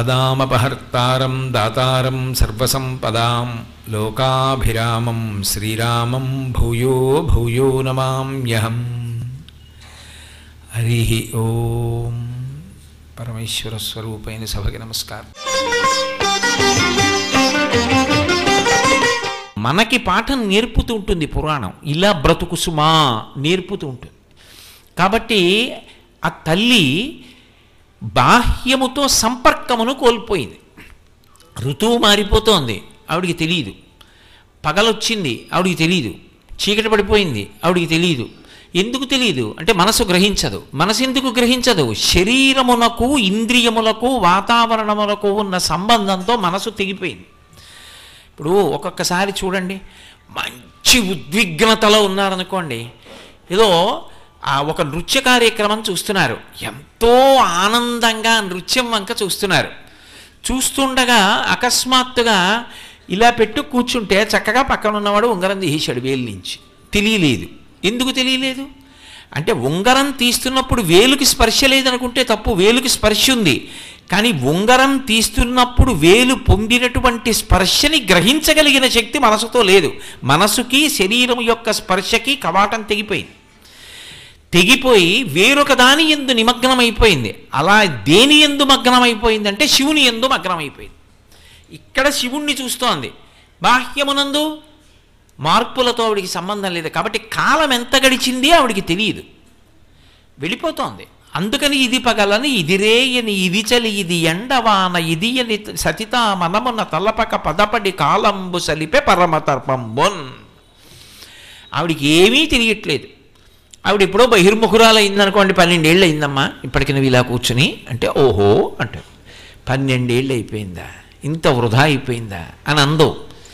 ఆపదామపహర్తారం దాతారం సర్వసంపదాం లోకాభిరామం శ్రీరామం భూయో భూయో నమామ్యహం హరి ఓం పరమేశ్వర స్వరూపైన సభకి నమస్కారం మనకి పాఠం నేర్పుతూ ఉంటుంది పురాణం ఇలా బ్రతుకు సుమా నేర్పుతూ ఉంటుంది కాబట్టి ఆ తల్లి బాహ్యముతో సంపర్కమును కోల్పోయింది ఋతువు మారిపోతోంది ఆవిడికి తెలియదు పగలొచ్చింది ఆవిడికి తెలియదు చీకటి పడిపోయింది ఆవిడికి తెలియదు ఎందుకు తెలియదు అంటే మనసు గ్రహించదు మనసు ఎందుకు గ్రహించదు శరీరమునకు ఇంద్రియములకు వాతావరణములకు ఉన్న సంబంధంతో మనసు తెగిపోయింది ఇప్పుడు ఒక్కొక్కసారి చూడండి మంచి ఉద్విగ్నతలో ఉన్నారనుకోండి ఏదో ఆ ఒక నృత్య కార్యక్రమం చూస్తున్నారు ఎంతో ఆనందంగా నృత్యం వంక చూస్తున్నారు చూస్తుండగా అకస్మాత్తుగా ఇలా పెట్టు కూర్చుంటే చక్కగా పక్కన ఉన్నవాడు ఉంగరం తీసేశాడు వేలు నుంచి తెలియలేదు ఎందుకు తెలియలేదు అంటే ఉంగరం తీస్తున్నప్పుడు వేలుకి స్పర్శ లేదనుకుంటే తప్పు వేలుకి స్పర్శ ఉంది కానీ ఉంగరం తీస్తున్నప్పుడు వేలు పొందినటువంటి స్పర్శని గ్రహించగలిగిన శక్తి మనసుతో లేదు మనసుకి శరీరం యొక్క స్పర్శకి కవాటం తెగిపోయింది తెగిపోయి వేరొక దాని ఎందు నిమగ్నమైపోయింది అలా దేని ఎందు మగ్నమైపోయిందంటే శివుని ఎందు మగ్నమైపోయింది ఇక్కడ శివుణ్ణి చూస్తోంది బాహ్యమునందు మార్పులతో ఆవిడికి సంబంధం లేదు కాబట్టి కాలం ఎంత గడిచింది ఆవిడికి తెలియదు వెళ్ళిపోతోంది అందుకని ఇది పగలని ఇది రేయని ఇది చలి ఇది ఎండవాన ఇది అని సతిత మనమున తలపక పదపడి కాలంబు సలిపే పరమతర్పంబొన్ ఆవిడికి ఏమీ తెలియట్లేదు ఆవిడ ఎప్పుడో బహిర్ముఖురాలు అయిందనుకోండి పన్నెండేళ్ళు అయిందమ్మా ఇప్పటికి నువ్వు ఇలా కూర్చుని అంటే ఓహో అంటారు పన్నెండేళ్ళు అయిపోయిందా ఇంత వృధా అయిపోయిందా అని అందో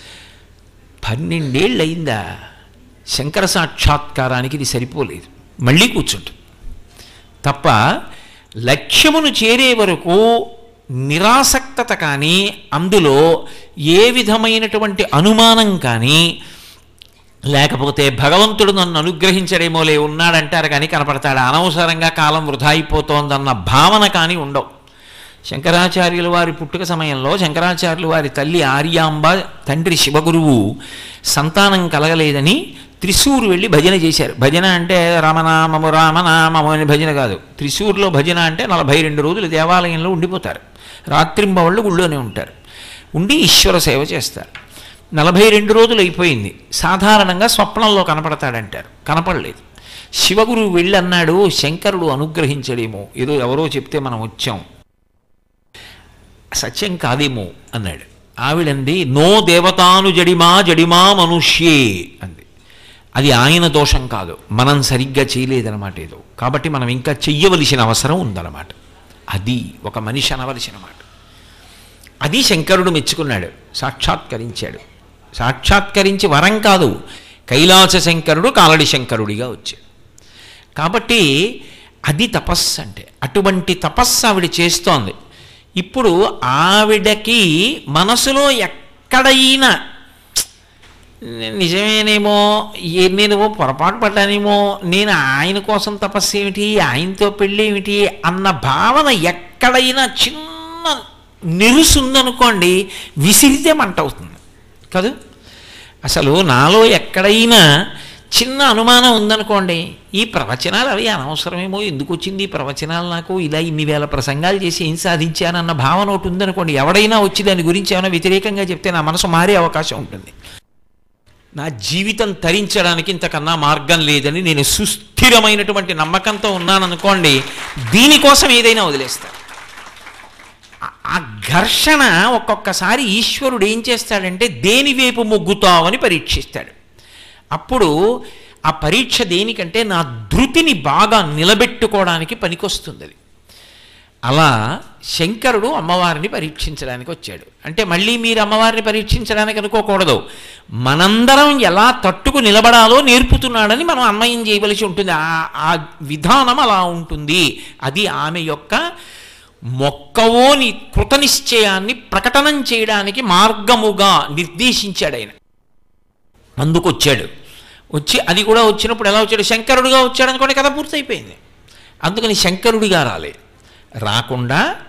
పన్నెండేళ్ళు అయిందా శంకర సాక్షాత్కారానికి ఇది సరిపోలేదు మళ్ళీ కూర్చుంటుంది తప్ప లక్ష్యమును చేరే వరకు నిరాసక్తత కానీ అందులో ఏ విధమైనటువంటి అనుమానం కానీ లేకపోతే భగవంతుడు నన్ను అనుగ్రహించడేమోలే ఉన్నాడంటారు కానీ కనపడతాడు అనవసరంగా కాలం వృధా అయిపోతోందన్న భావన కానీ ఉండవు శంకరాచార్యుల వారి పుట్టుక సమయంలో శంకరాచార్యుల వారి తల్లి ఆర్యాంబ తండ్రి శివగురువు సంతానం కలగలేదని త్రిశూరు వెళ్ళి భజన చేశారు భజన అంటే రామనామము రామనామము అని భజన కాదు త్రిశూర్లో భజన అంటే నలభై రెండు రోజులు దేవాలయంలో ఉండిపోతారు రాత్రింబవళ్ళు గుళ్ళోనే ఉంటారు ఉండి ఈశ్వర సేవ చేస్తారు నలభై రెండు రోజులు అయిపోయింది సాధారణంగా స్వప్నంలో కనపడతాడంటారు కనపడలేదు శివగురువు వెళ్ళి అన్నాడు శంకరుడు అనుగ్రహించడేమో ఏదో ఎవరో చెప్తే మనం వచ్చాం సత్యం కాదేమో అన్నాడు ఆవిడంది నో దేవతాను జడిమా జడిమా మనుష్యే అంది అది ఆయన దోషం కాదు మనం సరిగ్గా చేయలేదన్నమాట ఏదో కాబట్టి మనం ఇంకా చెయ్యవలసిన అవసరం ఉందన్నమాట అది ఒక మనిషి అనవలసిన మాట అది శంకరుడు మెచ్చుకున్నాడు సాక్షాత్కరించాడు సాక్షాత్కరించి వరం కాదు కైలాస శంకరుడు కాలడి శంకరుడిగా వచ్చాడు కాబట్టి అది తపస్సు అంటే అటువంటి తపస్సు ఆవిడ చేస్తోంది ఇప్పుడు ఆవిడకి మనసులో ఎక్కడైనా నిజమేనేమో ఏ- నేను పొరపాటు పడ్డానేమో నేను ఆయన కోసం తపస్సు ఏమిటి ఆయనతో పెళ్ళి ఏమిటి అన్న భావన ఎక్కడైనా చిన్న నిరుసుందనుకోండి విసిరితే మంట అవుతుంది కాదు అసలు నాలో ఎక్కడైనా చిన్న అనుమానం ఉందనుకోండి ఈ ప్రవచనాలు అవి అనవసరమేమో ఎందుకు వచ్చింది ఈ ప్రవచనాలు నాకు ఇలా ఇన్ని వేల ప్రసంగాలు చేసి ఏం సాధించానన్న భావన ఒకటి ఉందనుకోండి ఎవడైనా వచ్చి దాని గురించి ఏమైనా వ్యతిరేకంగా చెప్తే నా మనసు మారే అవకాశం ఉంటుంది నా జీవితం తరించడానికి ఇంతకన్నా మార్గం లేదని నేను సుస్థిరమైనటువంటి నమ్మకంతో ఉన్నాననుకోండి దీనికోసం ఏదైనా వదిలేస్తాను ఆ- ఆ ఘర్షణ ఒక్కొక్కసారి ఈశ్వరుడు ఏం చేస్తాడంటే దేని వైపు మొగ్గుతావని పరీక్షిస్తాడు అప్పుడు ఆ పరీక్ష దేనికంటే నా ధృతిని బాగా నిలబెట్టుకోవడానికి పనికొస్తుంది అది అలా శంకరుడు అమ్మవారిని పరీక్షించడానికి వచ్చాడు అంటే మళ్ళీ మీరు అమ్మవారిని పరీక్షించడానికి అనుకోకూడదు మనందరం ఎలా తట్టుకు నిలబడాలో నేర్పుతున్నాడని మనం అన్వయం చేయవలసి ఉంటుంది ఆ ఆ విధానం అలా ఉంటుంది అది ఆమె యొక్క మొక్కవోని కృతనిశ్చయాన్ని ప్రకటనం చేయడానికి మార్గముగా నిర్దేశించాడు ఆయన అందుకొచ్చాడు వచ్చి అది కూడా వచ్చినప్పుడు ఎలా వచ్చాడు శంకరుడుగా వచ్చాడు అనుకోండి కథ పూర్తయిపోయింది అందుకని శంకరుడిగా రాలేదు రాకుండా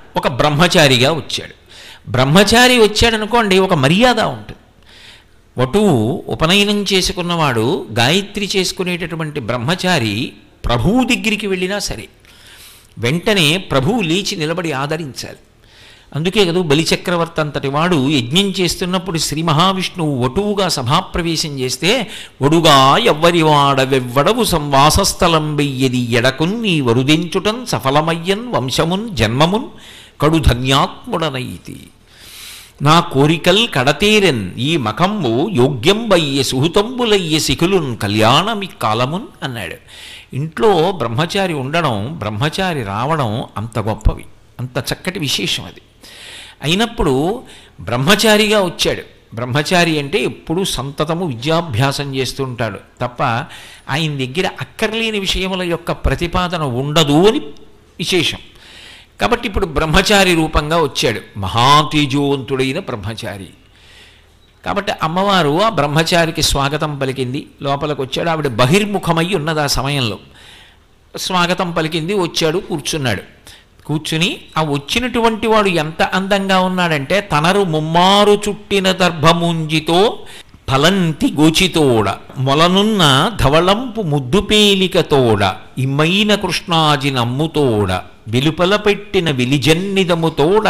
ఒక బ్రహ్మచారిగా వచ్చాడు బ్రహ్మచారి వచ్చాడనుకోండి ఒక మర్యాద ఉంటుంది వటువు ఉపనయనం చేసుకున్నవాడు గాయత్రి చేసుకునేటటువంటి బ్రహ్మచారి ప్రభువు దగ్గరికి వెళ్ళినా సరే వెంటనే ప్రభువు లేచి నిలబడి ఆదరించాలి అందుకే కదా బలిచక్రవర్తి అంతటి వాడు యజ్ఞం చేస్తున్నప్పుడు శ్రీ మహావిష్ణువు వటువుగా సభాప్రవేశం చేస్తే ఒడుగా ఎవ్వరి వాడవెవ్వడవు సంవాసస్థలం వెయ్యది ఎడకున్ నీ వరుదించుటం సఫలమయ్యన్ వంశమున్ జన్మమున్ కడు ధన్యాత్ముడనైతి నా కోరికల్ కడతేరెన్ ఈ మకంబు యోగ్యంబయ్య సుహృతంబులయ్య శిఖులున్ కళ్యాణమి కాలమున్ అన్నాడు ఇంట్లో బ్రహ్మచారి ఉండడం బ్రహ్మచారి రావడం అంత గొప్పవి అంత చక్కటి విశేషం అది అయినప్పుడు బ్రహ్మచారిగా వచ్చాడు బ్రహ్మచారి అంటే ఎప్పుడూ సంతతము విద్యాభ్యాసం చేస్తూ ఉంటాడు తప్ప ఆయన దగ్గర అక్కర్లేని విషయముల యొక్క ప్రతిపాదన ఉండదు అని విశేషం కాబట్టి ఇప్పుడు బ్రహ్మచారి రూపంగా వచ్చాడు మహాతేజోవంతుడైన బ్రహ్మచారి కాబట్టి అమ్మవారు ఆ బ్రహ్మచారికి స్వాగతం పలికింది లోపలికి వచ్చాడు ఆవిడ బహిర్ముఖమై ఉన్నది ఆ సమయంలో స్వాగతం పలికింది వచ్చాడు కూర్చున్నాడు కూర్చుని ఆ వచ్చినటువంటి వాడు ఎంత అందంగా ఉన్నాడంటే తనరు ముమ్మారు చుట్టిన దర్భముంజితో ఫలంతి గోచితోడ మొలనున్న ధవళంపు ముద్దుపేలికతోడ ఇమ్మైన కృష్ణాజి నమ్ముతోడ వెలుపల పెట్టిన విలిజన్నిదముతోడ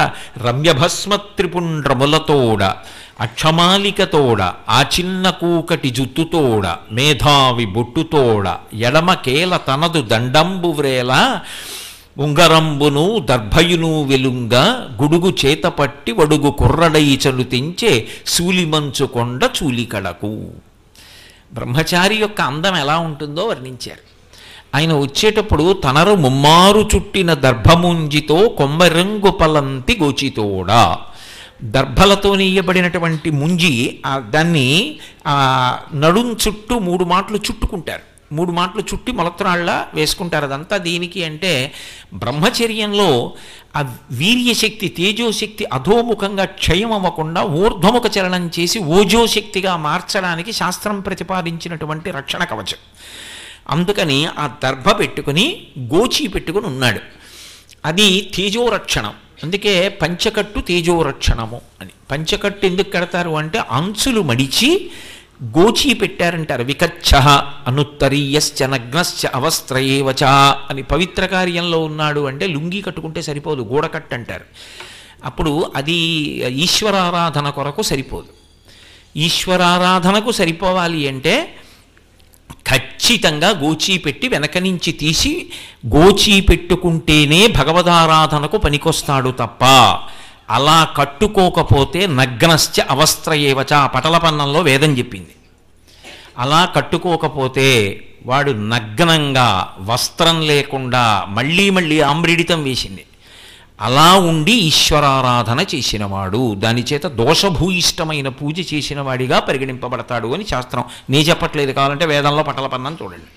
రమ్యభస్మత్రిపుండ్రములతోడ అక్షమాలికతోడ ఆ చిన్న కూకటి జుత్తుతోడ మేధావి బొట్టుతోడ ఎడమ కేల తనదు దండంబు వ్రేల ఉంగరంబును దర్భయును వెలుంగ గుడుగు చేతపట్టి వడుగు కుర్రడై చలుతించే సూలిమంచుకొండ చూలికడకు బ్రహ్మచారి యొక్క అందం ఎలా ఉంటుందో వర్ణించారు ఆయన వచ్చేటప్పుడు తనరు ముమ్మారు చుట్టిన దర్భముంజితో కొమ్మరంగు పలంతి గోచితోడా దర్భలతో నెయ్యబడినటువంటి ముంజి ఆ దాన్ని ఆ నడుం చుట్టూ మూడు మాటలు చుట్టుకుంటారు మూడు మాటలు చుట్టి మొలత్రాళ్ళ వేసుకుంటారు అదంతా దీనికి అంటే బ్రహ్మచర్యంలో ఆ వీర్యశక్తి తేజోశక్తి అధోముఖంగా క్షయం అవ్వకుండా ఊర్ధ్వముఖ చలనం చేసి ఓజోశక్తిగా మార్చడానికి శాస్త్రం ప్రతిపాదించినటువంటి రక్షణ కవచం అందుకని ఆ దర్భ పెట్టుకుని గోచి పెట్టుకుని ఉన్నాడు అది తేజోరక్షణం అందుకే పంచకట్టు తేజోరక్షణము అని పంచకట్టు ఎందుకు కడతారు అంటే అంచులు మడిచి గోచి పెట్టారంటారు వికచ్చ అనుత్తరీయశ్చ నగ్నశ్చ అవస్త్రయేవచ అని పవిత్ర కార్యంలో ఉన్నాడు అంటే లుంగి కట్టుకుంటే సరిపోదు గూడకట్టు అంటారు అప్పుడు అది ఈశ్వరారాధన కొరకు సరిపోదు ఈశ్వరారాధనకు సరిపోవాలి అంటే ఖచ్చితంగా గోచీ పెట్టి వెనక నుంచి తీసి గోచీ పెట్టుకుంటేనే భగవదారాధనకు పనికొస్తాడు తప్ప అలా కట్టుకోకపోతే నగ్నశ్చ అవస్త్రయేవచ పటలపన్నంలో వేదం చెప్పింది అలా కట్టుకోకపోతే వాడు నగ్నంగా వస్త్రం లేకుండా మళ్ళీ మళ్ళీ ఆమ్రిడితం వేసింది అలా ఉండి ఈశ్వరారాధన చేసినవాడు దాని చేత దోషభూయిష్టమైన పూజ చేసిన వాడిగా పరిగణింపబడతాడు అని శాస్త్రం నీ చెప్పట్లేదు కావాలంటే వేదంలో పట్టలపన్నం చూడండి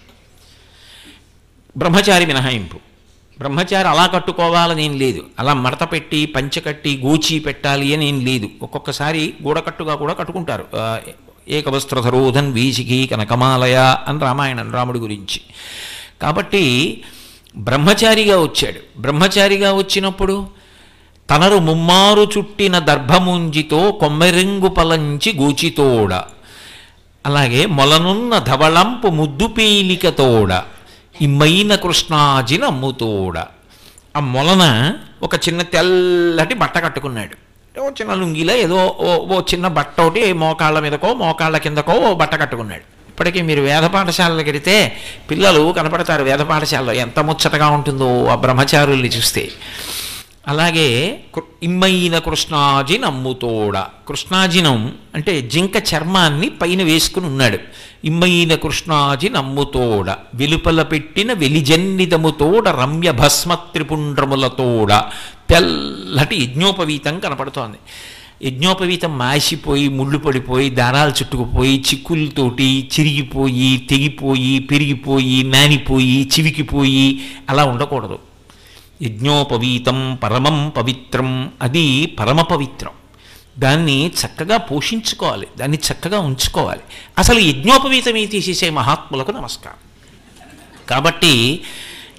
బ్రహ్మచారి మినహాయింపు బ్రహ్మచారి అలా కట్టుకోవాలని ఏం లేదు అలా మడత పెట్టి పంచకట్టి గోచి పెట్టాలి అని ఏం లేదు ఒక్కొక్కసారి గూడకట్టుగా కూడా కట్టుకుంటారు ఆ, ఏకవస్త్రధరోధన్ వీసికి కనకమాలయ అని రామాయణం రాముడి గురించి కాబట్టి బ్రహ్మచారిగా వచ్చాడు బ్రహ్మచారిగా వచ్చినప్పుడు తనరు ముమ్మారు చుట్టిన దర్భముంజితో కొమ్మెరింగు పలంచి గూచితోడ అలాగే మొలనున్న ధవళంపు ముద్దు పీలికతోడ ఇమ్మైన కృష్ణాజి నమ్ముతోడ ఆ మొలన ఒక చిన్న తెల్లటి బట్ట కట్టుకున్నాడు ఓ చిన్న లుంగిలో ఏదో ఓ ఓ చిన్న బట్ట ఒకటి మోకాళ్ళ మీదకో మోకాళ్ళ కిందకో ఓ బట్ట కట్టుకున్నాడు ఇప్పటికీ మీరు వేద పాఠశాలలకు వెడితే పిల్లలు కనపడతారు వేద పాఠశాలలో ఎంత ముచ్చటగా ఉంటుందో ఆ బ్రహ్మచారుల్ని చూస్తే అలాగే కృ- ఇమ్మైన కృష్ణాజి నమ్ముతోడ కృష్ణాజినం అంటే జింక చర్మాన్ని పైన వేసుకుని ఉన్నాడు ఇమ్మైన కృష్ణాజి నమ్ముతోడ వెలుపల పెట్టిన వెలిజన్నిదముతోడ రమ్య భస్మ త్రిపుండ్రములతోడ తెల్లటి యజ్ఞోపవీతం కనపడుతోంది యజ్ఞోపవీతం మాసిపోయి ముళ్ళు పడిపోయి దారాలు చుట్టుకుపోయి చిక్కులతోటి చిరిగిపోయి తెగిపోయి పెరిగిపోయి నానిపోయి చివికిపోయి అలా ఉండకూడదు యజ్ఞోపవీతం పరమం పవిత్రం అది పరమ పవిత్రం దాన్ని చక్కగా పోషించుకోవాలి దాన్ని చక్కగా ఉంచుకోవాలి అసలు యజ్ఞోపవీతమే తీసేసే మహాత్ములకు నమస్కారం కాబట్టి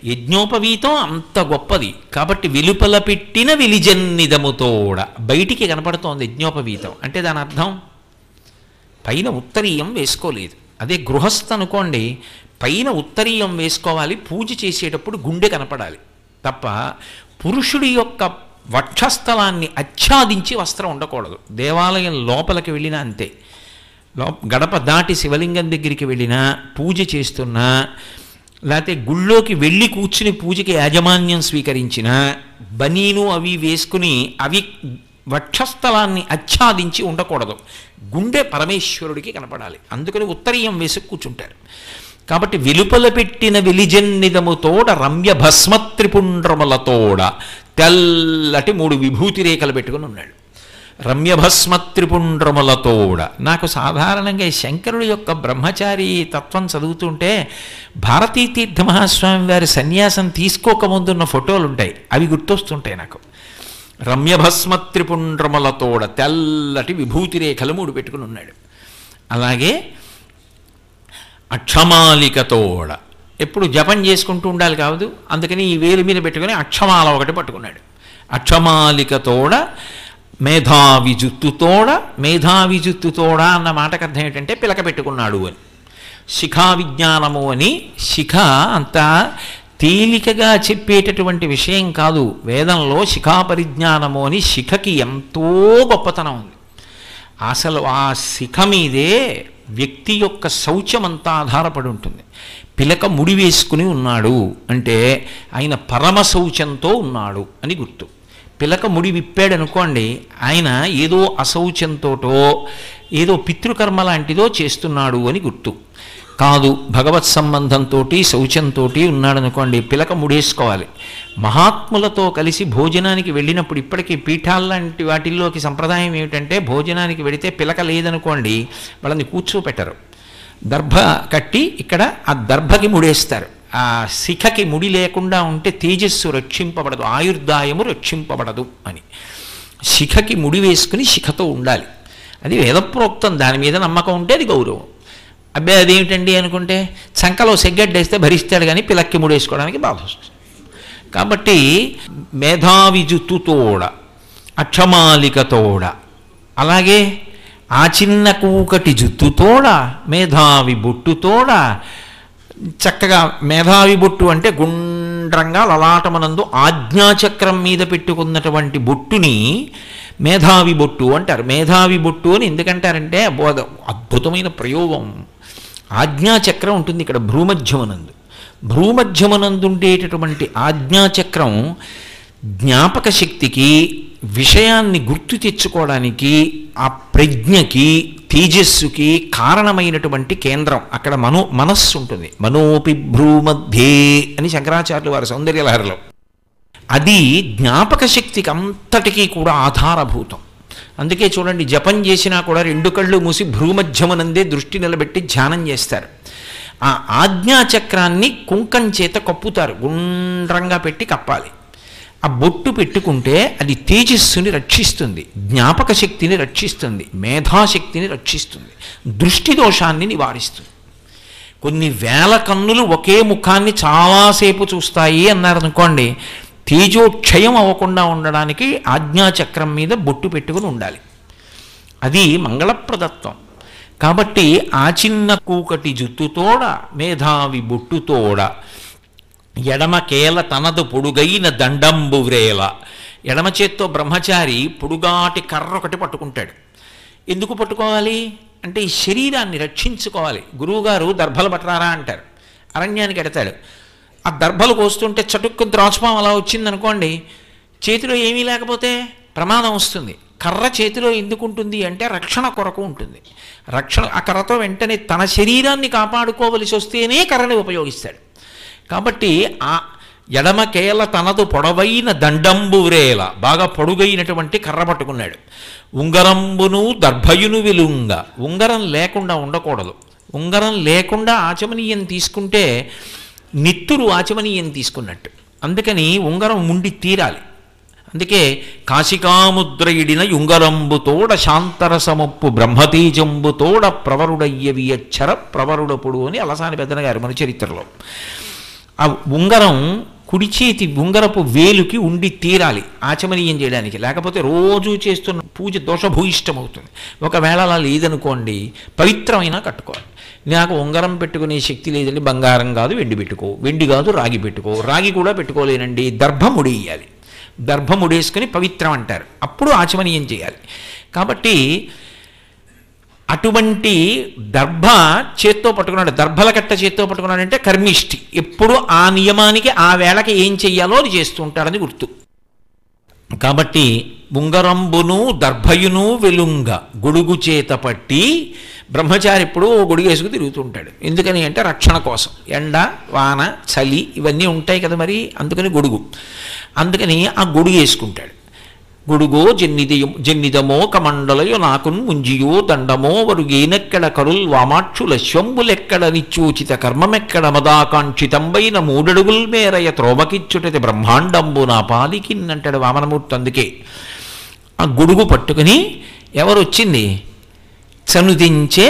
యజ్ఞోపవీతం అంత గొప్పది కాబట్టి వెలుపల పెట్టిన విలిజన్నిదముతోడ బయటికి కనపడుతోంది యజ్ఞోపవీతం అంటే దాని అర్థం పైన ఉత్తరీయం వేసుకోలేదు అదే గృహస్థ అనుకోండి పైన ఉత్తరీయం వేసుకోవాలి పూజ చేసేటప్పుడు గుండె కనపడాలి తప్ప పురుషుడి యొక్క వక్షస్థలాన్ని ఆచ్ఛాదించి వస్త్రం ఉండకూడదు దేవాలయం లోపలికి వెళ్ళినా అంతే లో గడప దాటి శివలింగం దగ్గరికి వెళ్ళినా పూజ చేస్తున్నా లేకపోతే గుళ్ళోకి వెళ్ళి కూర్చుని పూజకి యాజమాన్యం స్వీకరించిన బనీను అవి వేసుకుని అవి వక్షస్థలాన్ని ఆచ్ఛాదించి ఉండకూడదు గుండె పరమేశ్వరుడికి కనపడాలి అందుకని ఉత్తరీయం వేసి కూర్చుంటారు కాబట్టి వెలుపల పెట్టిన వెలిజన్నిదముతోడ రమ్య భస్మత్రిపుండ్రములతోడ తెల్లటి మూడు విభూతి రేఖలు పెట్టుకుని ఉన్నాడు రమ్యభస్మత్రిపుండ్రములతోడ నాకు సాధారణంగా ఈ శంకరుడి యొక్క బ్రహ్మచారి తత్వం చదువుతుంటే భారతీ తీర్థ మహాస్వామి వారి సన్యాసం తీసుకోకముందున్న ఫోటోలు ఉంటాయి అవి గుర్తొస్తుంటాయి నాకు రమ్యభస్మత్రిపుండ్రములతోడ తెల్లటి విభూతి రేఖలు మూడు పెట్టుకుని ఉన్నాడు అలాగే అక్షమాలికతోడ ఎప్పుడు జపం చేసుకుంటూ ఉండాలి కాదు అందుకని ఈ వేలు మీద పెట్టుకుని అక్షమాల ఒకటి పట్టుకున్నాడు అక్షమాలికతోడ మేధావి జుత్తుతోడ మేధావి జుత్తుతోడ అన్న మాటకు అర్థం ఏంటంటే పిలక పెట్టుకున్నాడు అని శిఖా విజ్ఞానము అని శిఖ అంత తేలికగా చెప్పేటటువంటి విషయం కాదు వేదంలో శిఖా పరిజ్ఞానము అని శిఖకి ఎంతో గొప్పతనం ఉంది అసలు ఆ శిఖ మీదే వ్యక్తి యొక్క శౌచమంతా ఆధారపడి ఉంటుంది పిలక ముడి వేసుకుని ఉన్నాడు అంటే ఆయన పరమ శౌచంతో ఉన్నాడు అని గుర్తు పిలక ముడి విప్పాడు అనుకోండి ఆయన ఏదో అశౌచంతోటో ఏదో పితృకర్మ లాంటిదో చేస్తున్నాడు అని గుర్తు కాదు భగవత్ సంబంధంతో శౌచంతో ఉన్నాడనుకోండి పిలక ముడేసుకోవాలి మహాత్ములతో కలిసి భోజనానికి వెళ్ళినప్పుడు ఇప్పటికీ పీఠాల్లాంటి వాటిల్లోకి సంప్రదాయం ఏమిటంటే భోజనానికి వెడితే పిలక లేదనుకోండి వాళ్ళని కూర్చోపెట్టరు దర్భ కట్టి ఇక్కడ ఆ దర్భకి ముడేస్తారు ఆ శిఖకి ముడి లేకుండా ఉంటే తేజస్సు రక్షింపబడదు ఆయుర్దాయము రక్షింపబడదు అని శిఖకి ముడి వేసుకుని శిఖతో ఉండాలి అది వేదప్రోక్తం దాని మీద నమ్మకం ఉంటే అది గౌరవం అబ్బాయి అదేమిటండి అనుకుంటే చంకలో సెగ్గడ్డేస్తే భరిస్తాడు కానీ పిలక్కి ముడేసుకోవడానికి బాధ వస్తుంది కాబట్టి మేధావి జుత్తుతోడ అక్షమాలికతోడ అలాగే ఆ చిన్న కూకటి జుత్తుతోడ మేధావి బొట్టుతోడ చక్కగా మేధావి బొట్టు అంటే గుండ్రంగా లలాటమనందు ఆజ్ఞాచక్రం మీద పెట్టుకున్నటువంటి బొట్టుని మేధావి బొట్టు అంటారు మేధావి బొట్టు అని ఎందుకంటారంటే అబ్బో, అది అద్భుతమైన ప్రయోగం ఆజ్ఞాచక్రం ఉంటుంది ఇక్కడ భ్రూమధ్యమనందు భ్రూమధ్యమనందు ఉండేటటువంటి ఆజ్ఞాచక్రం జ్ఞాపక శక్తికి విషయాన్ని గుర్తు తెచ్చుకోవడానికి ఆ ప్రజ్ఞకి తేజస్సుకి కారణమైనటువంటి కేంద్రం అక్కడ మనో మనస్సు ఉంటుంది మనోపి భ్రూమధ్యే అని శంకరాచార్యులు వారి సౌందర్యలహరిలో అది జ్ఞాపక శక్తికి అంతటికీ కూడా ఆధారభూతం అందుకే చూడండి జపం చేసినా కూడా రెండు కళ్ళు మూసి భ్రూమధ్యమనందే దృష్టి నిలబెట్టి ధ్యానం చేస్తారు ఆ ఆజ్ఞాచక్రాన్ని కుంకం చేత కప్పుతారు గుండ్రంగా పెట్టి కప్పాలి ఆ బొట్టు పెట్టుకుంటే అది తేజస్సుని రక్షిస్తుంది జ్ఞాపక శక్తిని రక్షిస్తుంది మేధాశక్తిని రక్షిస్తుంది దృష్టి దోషాన్ని నివారిస్తుంది కొన్ని వేల కన్నులు ఒకే ముఖాన్ని చాలాసేపు చూస్తాయి అన్నారనుకోండి తేజోక్షయం అవ్వకుండా ఉండడానికి ఆజ్ఞాచక్రం మీద బొట్టు పెట్టుకుని ఉండాలి అది మంగళప్రదత్వం కాబట్టి ఆ చిన్న కూకటి జుత్తుతోడ మేధావి బొట్టుతోడ ఎడమ కేల తనదు పొడుగైన దండంబు వ్రేల ఎడమ చేత్తో బ్రహ్మచారి పొడుగాటి కర్ర ఒకటి పట్టుకుంటాడు ఎందుకు పట్టుకోవాలి అంటే ఈ శరీరాన్ని రక్షించుకోవాలి గురువుగారు దర్భలు పట్టరారా అంటారు అరణ్యానికి ఎడతాడు ఆ దర్భలు కోస్తుంటే చటుక్కు ద్రాచపం అలా వచ్చిందనుకోండి చేతిలో ఏమీ లేకపోతే ప్రమాదం వస్తుంది కర్ర చేతిలో ఎందుకు ఉంటుంది అంటే రక్షణ కొరకు ఉంటుంది రక్షణ ఆ కర్రతో వెంటనే తన శరీరాన్ని కాపాడుకోవలసి వస్తేనే కర్రని ఉపయోగిస్తాడు కాబట్టి ఆ ఎడమ కేల తనదు పొడవైన దండంబురేల బాగా పొడుగైనటువంటి కర్ర పట్టుకున్నాడు ఉంగరంబును దర్భయును విలుంగ ఉంగరం లేకుండా ఉండకూడదు ఉంగరం లేకుండా ఆచమనీయం తీసుకుంటే నిత్తురు ఆచమనీయం తీసుకున్నట్టు అందుకని ఉంగరం ఉండి తీరాలి అందుకే కాశికాముద్రయుడిన యుంగరంబుతోడ శాంతరసముప్పు బ్రహ్మతేజంబుతోడ ప్రవరుడయ్యవియచ్చర ప్రవరుడపుడు అని అలసాని పెద్దన గారు మన చరిత్రలో ఆ ఉంగరం కుడి చేతి ఉంగరపు వేలుకి ఉండి తీరాలి ఆచమనీయం చేయడానికి లేకపోతే రోజు చేస్తున్న పూజ దోషభూయిష్టమవుతుంది ఒకవేళ అలా లేదనుకోండి పవిత్రమైనా కట్టుకోవాలి నాకు ఉంగరం పెట్టుకునే శక్తి లేదండి బంగారం కాదు వెండి పెట్టుకో వెండి కాదు రాగి పెట్టుకో రాగి కూడా పెట్టుకోలేనండి దర్భముడేయాలి దర్భముడేసుకుని పవిత్రం అంటారు అప్పుడు ఆచమనీయం చేయాలి కాబట్టి అటువంటి దర్భ చేత్తో పట్టుకున్నాడు దర్భల కట్ట చేత్తో పట్టుకున్నాడంటే కర్మిష్టి ఎప్పుడు ఆ నియమానికి ఆ వేళకి ఏం చెయ్యాలో అది చేస్తూ ఉంటాడని గుర్తు కాబట్టి ఉంగరంబును దర్భయును వెలుంగ గొడుగు చేత పట్టి బ్రహ్మచారి ఎప్పుడు ఓ గొడుగు వేసుకు తిరుగుతుంటాడు ఎందుకని అంటే రక్షణ కోసం ఎండ వాన చలి ఇవన్నీ ఉంటాయి కదా మరి అందుకని గొడుగు అందుకని ఆ గొడుగు వేసుకుంటాడు గొడుగో జన్నిదయం జన్నిదమో కమండలయో నాకున్ ముంజియో దండమో వరుగేనెక్కడ కరుల్ వామాక్షుల శంబులెక్కడ నిచ్చూచిత కర్మమెక్కడ మదాకాంక్షితంబైన మూడడుగుల్ మేరయ త్రోమకిచ్చుటది బ్రహ్మాండంబు నా పాలికిన్నంటాడు వామనమూర్తి అందుకే ఆ గొడుగు పట్టుకుని ఎవరు వచ్చింది చనుదించే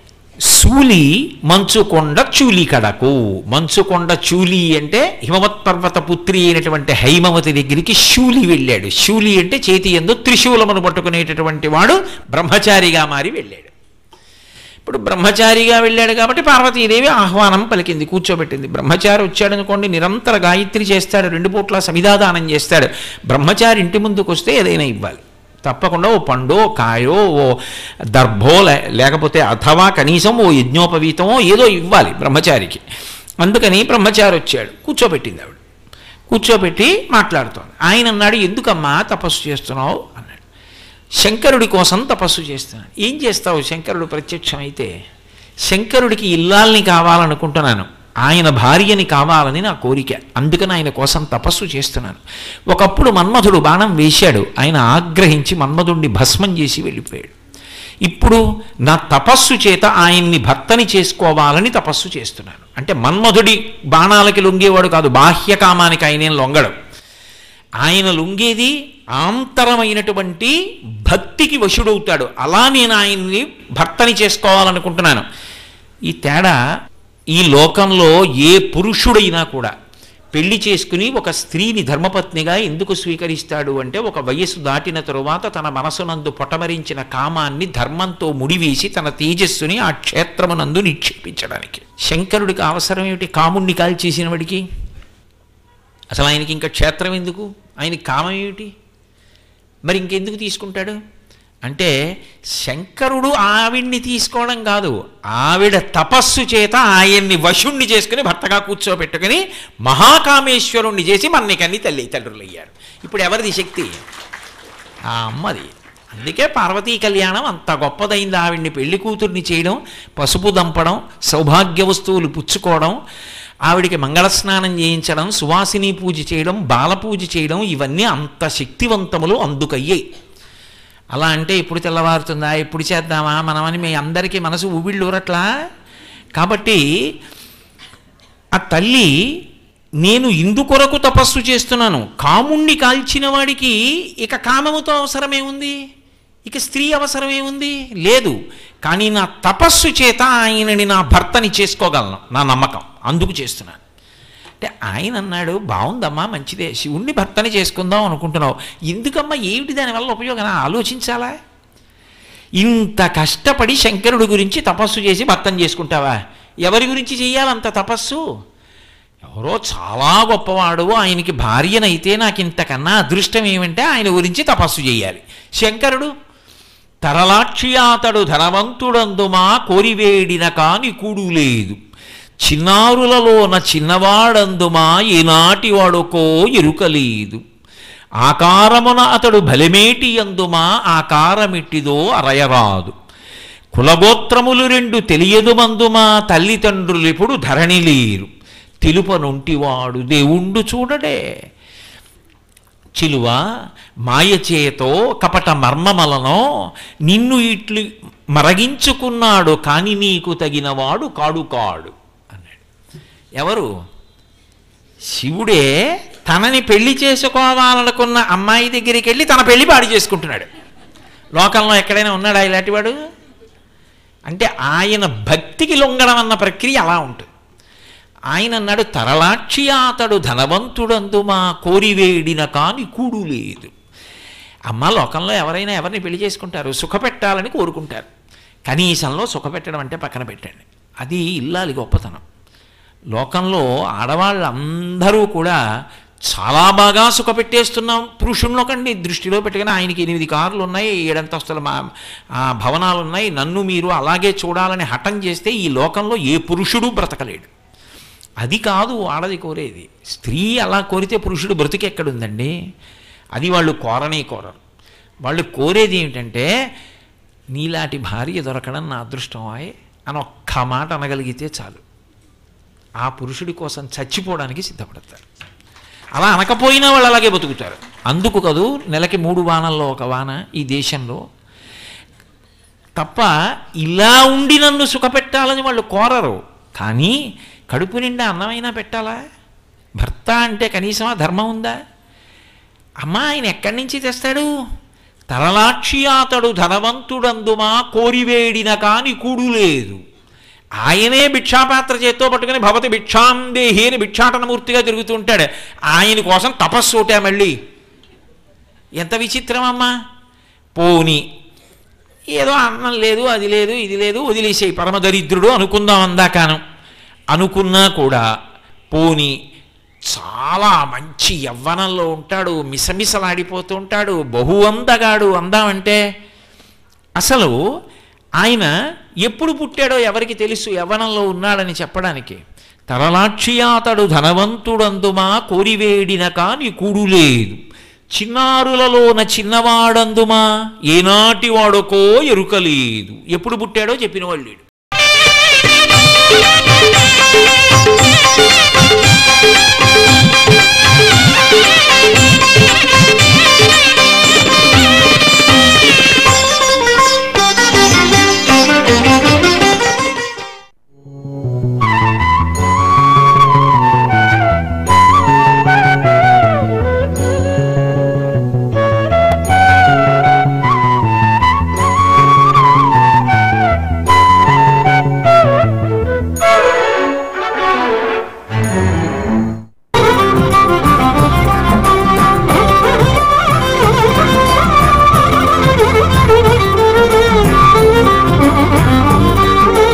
శూలి మంచుకొండ చూలి కడకు మంచుకొండ చూలి అంటే హిమవత్ పర్వత పుత్రి అయినటువంటి హైమవతి దగ్గరికి శూలి వెళ్ళాడు శూలి అంటే చేతి ఎందు త్రిశూలమును పట్టుకునేటటువంటి వాడు బ్రహ్మచారిగా మారి వెళ్ళాడు ఇప్పుడు బ్రహ్మచారిగా వెళ్ళాడు కాబట్టి పార్వతీదేవి ఆహ్వానం పలికింది కూర్చోబెట్టింది బ్రహ్మచారి వచ్చాడు అనుకోండి నిరంతర గాయత్రి చేస్తాడు రెండు పూట్ల సమిధాదానం చేస్తాడు బ్రహ్మచారి ఇంటి ముందుకు వస్తే ఏదైనా ఇవ్వాలి తప్పకుండా ఓ పండో కాయో ఓ దర్భో లే- లేకపోతే అథవా కనీసం ఓ యజ్ఞోపవీతమో ఏదో ఇవ్వాలి బ్రహ్మచారికి అందుకని బ్రహ్మచారి వచ్చాడు కూర్చోబెట్టింది ఆవిడ కూర్చోబెట్టి మాట్లాడుతోంది ఆయన అన్నాడు ఎందుకమ్మా తపస్సు చేస్తున్నావు అన్నాడు శంకరుడి కోసం తపస్సు చేస్తున్నాను ఏం చేస్తావు శంకరుడు ప్రత్యక్షమైతే శంకరుడికి ఇల్లాల్ని కావాలనుకుంటున్నాను ఆయన భార్యని కావాలని నా కోరిక అందుకని ఆయన కోసం తపస్సు చేస్తున్నాను ఒకప్పుడు మన్మధుడు బాణం వేశాడు ఆయన ఆగ్రహించి మన్మధుడిని భస్మం చేసి వెళ్ళిపోయాడు ఇప్పుడు నా తపస్సు చేత ఆయన్ని భర్తని చేసుకోవాలని తపస్సు చేస్తున్నాను అంటే మన్మధుడి బాణాలకి లొంగేవాడు కాదు బాహ్య కామానికి ఆయనేం లొంగడు ఆయన లొంగేది ఆంతరమైనటువంటి భక్తికి వశుడవుతాడు అలా నేను ఆయన్ని భర్తని చేసుకోవాలనుకుంటున్నాను ఈ తేడా ఈ లోకంలో ఏ పురుషుడైనా కూడా పెళ్లి చేసుకుని ఒక స్త్రీని ధర్మపత్నిగా ఎందుకు స్వీకరిస్తాడు అంటే ఒక వయస్సు దాటిన తరువాత తన మనసునందు పొటమరించిన కామాన్ని ధర్మంతో ముడివేసి తన తేజస్సుని ఆ క్షేత్రమునందు నిక్షేపించడానికి శంకరుడికి అవసరం ఏమిటి కాముణ్ణి కాల్చేసిన వాడికి అసలు ఆయనకి ఇంకా క్షేత్రం ఎందుకు ఆయనకి కామం ఏమిటి మరి ఇంకెందుకు తీసుకుంటాడు అంటే శంకరుడు ఆవిడ్ని తీసుకోవడం కాదు ఆవిడ తపస్సు చేత ఆయన్ని వశుణ్ణి చేసుకుని భర్తగా కూర్చోబెట్టుకుని మహాకామేశ్వరుణ్ణి చేసి మన్నికన్ని తల్లి తండ్రులు అయ్యారు ఇప్పుడు ఎవరిది శక్తి ఆ అమ్మది అందుకే పార్వతీ కళ్యాణం అంత గొప్పదైంది ఆవిడ్ని పెళ్లి కూతుర్ని చేయడం పసుపు దంపడం సౌభాగ్య వస్తువులు పుచ్చుకోవడం ఆవిడికి మంగళస్నానం చేయించడం సువాసిని పూజ చేయడం బాల పూజ చేయడం ఇవన్నీ అంత శక్తివంతములు అందుకయ్యాయి అలా అంటే ఇప్పుడు తెల్లవారుతుందా ఎప్పుడు చేద్దామా మనమని మీ అందరికీ మనసు ఊబిళ్ళూరట్లా కాబట్టి ఆ తల్లి నేను ఇందుకొరకు తపస్సు చేస్తున్నాను కాముణ్ణి కాల్చిన వాడికి ఇక కామముతో అవసరమేముంది ఇక స్త్రీ అవసరమేముంది లేదు కానీ నా తపస్సు చేత ఆయనని నా భర్తని చేసుకోగలను నా నమ్మకం అందుకు చేస్తున్నాను అంటే ఆయన అన్నాడు బాగుందమ్మా మంచిదే శివుణ్ణి భర్తని చేసుకుందాం అనుకుంటున్నావు ఎందుకమ్మా ఏమిటి దానివల్ల ఉపయోగం ఆలోచించాలా ఇంత కష్టపడి శంకరుడి గురించి తపస్సు చేసి భర్తం చేసుకుంటావా ఎవరి గురించి చేయాలంత తపస్సు ఎవరో చాలా గొప్పవాడు ఆయనకి భార్యనైతే నాకు ఇంతకన్నా అదృష్టం ఏమంటే ఆయన గురించి తపస్సు చేయాలి శంకరుడు తరలాక్షియాతడు ధనవంతుడందుమా కోరివేడిన కాని కూడు లేదు చిన్నారులలోన చిన్నవాడందుమా ఈనాటి వాడుకో ఎరుకలేదు ఆకారమున అతడు బలిమేటి అందుమా ఆకారమిట్టిదో అరయరాదు కులగోత్రములు రెండు తెలియదు మందుమా తల్లిదండ్రులిప్పుడు ధరణి లేరు తెలుపనుంటివాడు దేవుండు చూడడే చిలువ మాయచేతో కపట మర్మమలనో నిన్ను ఇట్లు మరగించుకున్నాడు కాని నీకు తగినవాడు కాడు కాడు అన్నాడు ఎవరు శివుడే తనని పెళ్లి చేసుకోవాలనుకున్న అమ్మాయి దగ్గరికి వెళ్ళి తన పెళ్లి పాడు చేసుకుంటున్నాడు లోకంలో ఎక్కడైనా ఉన్నాడా ఇలాంటివాడు అంటే ఆయన భక్తికి లొంగడం అన్న ప్రక్రియ అలా ఉంటుంది ఆయన అన్నాడు తరలాక్షి అతడు ధనవంతుడందు మా కోరివేడిన కాని కూడు లేదు అమ్మ లోకంలో ఎవరైనా ఎవరిని పెళ్లి చేసుకుంటారు సుఖపెట్టాలని కోరుకుంటారు కనీసంలో సుఖపెట్టడం అంటే పక్కన పెట్టండి అది ఇల్లాలి గొప్పతనం లోకంలో ఆడవాళ్ళందరూ కూడా చాలా బాగా సుఖపెట్టేస్తున్నాం పురుషుల్లో కండి దృష్టిలో పెట్టుకుని ఆయనకి ఎనిమిది కార్లు ఉన్నాయి ఏడంతస్తుల మా ఆ భవనాలు ఉన్నాయి నన్ను మీరు అలాగే చూడాలని హఠం చేస్తే ఈ లోకంలో ఏ పురుషుడు బ్రతకలేడు అది కాదు ఆడది కోరేది స్త్రీ అలా కోరితే పురుషుడు బ్రతికెక్కడుందండి అది వాళ్ళు కోరనే కోరరు వాళ్ళు కోరేది ఏమిటంటే నీలాంటి భార్య దొరకడం నా అదృష్టం ఆయ్ అని ఒక్క మాట అనగలిగితే చాలు ఆ పురుషుడి కోసం చచ్చిపోవడానికి సిద్ధపడతారు అలా అనకపోయినా వాళ్ళు అలాగే బతుకుతారు అందుకు కదూ నెలకి మూడు వానల్లో ఒక వాన ఈ దేశంలో తప్ప ఇలా ఉండి నన్ను సుఖపెట్టాలని వాళ్ళు కోరరు కానీ కడుపు నిండా అన్నమైనా పెట్టాలా భర్త అంటే కనీసం ఆ ధర్మం ఉందా అమ్మ ఆయన ఎక్కడి నుంచి తెస్తాడు తరలాక్షి అతడు ధనవంతుడందుమా కోరివేడిన కాని కూడు లేదు ఆయనే భిక్షాపాత్ర చేత్తో పట్టుకుని భవతి భిక్షాందేహి అని భిక్షాటనమూర్తిగా తిరుగుతూ ఉంటాడు ఆయన కోసం తపస్సు ఒకటే మళ్ళీ ఎంత విచిత్రం అమ్మా పోని ఏదో అన్నం లేదు అది లేదు ఇది లేదు వదిలేసేయి పరమదరిద్రుడు అనుకుందాం అందాకాను అనుకున్నా కూడా పోని చాలా మంచి యవ్వనంలో ఉంటాడు మిసమిసలాడిపోతూ ఉంటాడు బహు అందగాడు అందామంటే అసలు ఆయన ఎప్పుడు పుట్టాడో ఎవరికి తెలుసు యవ్వనంలో ఉన్నాడని చెప్పడానికి తరలాక్షియాతడు ధనవంతుడందుమా కోరివేడిన కాని కూడు లేదు చిన్నారులలోన చిన్నవాడందుమా ఏనాటి వాడుకో ఎరుకలేదు ఎప్పుడు పుట్టాడో చెప్పిన వాళ్ళు లేడు.